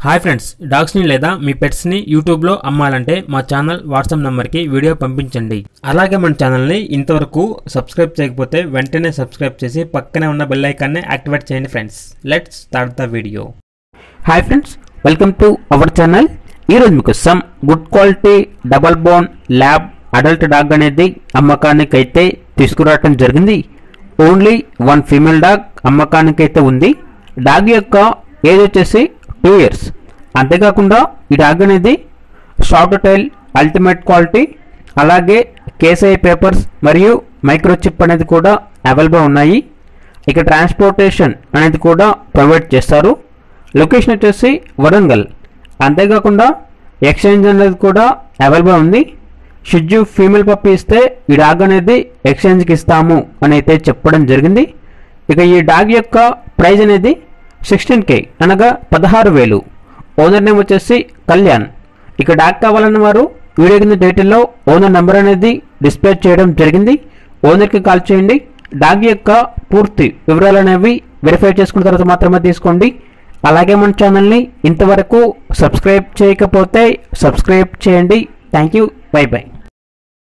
hi friends డాగ్స్ని లేదా మీ పెట్స్ని యూట్యూబ్లో అమ్మాలంటే మా ఛానల్ వాట్సాప్ నెంబర్కి వీడియో పంపించండి అలాగే మన ఛానల్ని ఇంతవరకు సబ్స్క్రైబ్ చేయకపోతే వెంటనే సబ్స్క్రైబ్ చేసి పక్కనే ఉన్న బెల్ ఐకాన్ని యాక్టివేట్ చేయండి friends let's start the video hi friends welcome to our channel ఈరోజు మీకు some good quality double bone lab adult dog అనేది అమ్మకానికి అయితే తీసుకురావటం జరిగింది ఓన్లీ వన్ ఫీమేల్ డాగ్ అమ్మకానికి అయితే ఉంది డాగ్ యొక్క ఏజ్ వచ్చేసి టూ ఇయర్స్ అంతేకాకుండా ఈ డాగ్ అనేది షార్ట్ టైల్ అల్టిమేట్ క్వాలిటీ అలాగే కేసఐ పేపర్స్ మరియు మైక్రోచిప్ అనేది కూడా అవైలబుల్ ఉన్నాయి ఇక ట్రాన్స్పోర్టేషన్ అనేది కూడా ప్రొవైడ్ చేస్తారు లొకేషన్ వచ్చేసి వరంగల్ అంతేకాకుండా ఎక్స్చేంజ్ అనేది కూడా అవైలబుల్ ఉంది షిడ్జు ఫీమేల్ పప్పి ఇస్తే ఈ డాగ్ అనేది ఎక్స్చేంజ్కి ఇస్తాము అని అయితే చెప్పడం జరిగింది ఇక ఈ డాగ్ యొక్క ప్రైజ్ అనేది సిక్స్టీన్ కే అనగా పదహారు వేలు ఓనర్ నేమ్ వచ్చేసి కళ్యాణ్ ఇక డాగ్ కావాలన్న వారు వీడియో కింద డీటెయిల్లో ఓనర్ నెంబర్ అనేది డిస్ప్లే చేయడం జరిగింది ఓనర్కి కాల్ చేయండి డాగ్ యొక్క పూర్తి వివరాలు అనేవి వెరిఫై చేసుకున్న తర్వాత మాత్రమే తీసుకోండి అలాగే మన ఛానల్ని ఇంతవరకు సబ్స్క్రైబ్ చేయకపోతే సబ్స్క్రైబ్ చేయండి థ్యాంక్ యూ బై బై